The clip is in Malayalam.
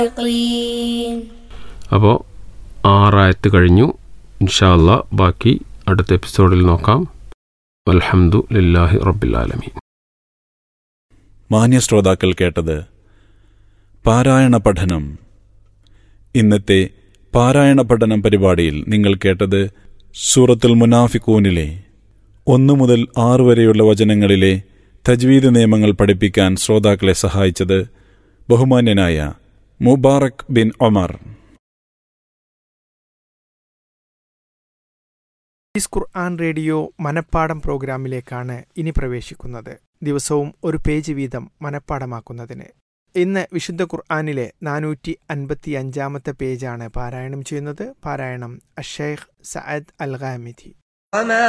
العقلين അപ്പോൾ ആറായത്ത് കഴിഞ്ഞു ഇൻഷാ അല്ലാ ബാക്കി അടുത്ത എപ്പിസോഡിൽ നോക്കാം അൽഹംദു ലില്ലാഹി റബ്ബിൽ മാന്യ ശ്രോതാക്കൾ കേട്ടത് പാരായണ പഠനം ഇന്നത്തെ പാരായണ പഠനം പരിപാടിയിൽ നിങ്ങൾ കേട്ടത് സൂറത്തുൽ മുനാഫിക്കൂനിലെ ഒന്നു മുതൽ ആറ് വരെയുള്ള വചനങ്ങളിലെ തജ്വീദ് നിയമങ്ങൾ പഠിപ്പിക്കാൻ ശ്രോതാക്കളെ സഹായിച്ചത് ബഹുമാന്യനായ മുബാറക് ബിൻ ഒമർ ഈസ് ഖുർആൻ റേഡിയോ മനപ്പാടം പ്രോഗ്രാമിലേക്കാണ് ഇനി പ്രവേശിക്കുന്നത് ദിവസവും ഒരു പേജ് വീതം മനപ്പാടമാക്കുന്നതിന് ഇന്ന് വിശുദ്ധ ഖുർആാനിലെ നാനൂറ്റി അൻപത്തി അഞ്ചാമത്തെ പേജാണ് പാരായണം ചെയ്യുന്നത് പാരായണം അഷേഖ് സഅദ് അൽ ഖാമിദി وما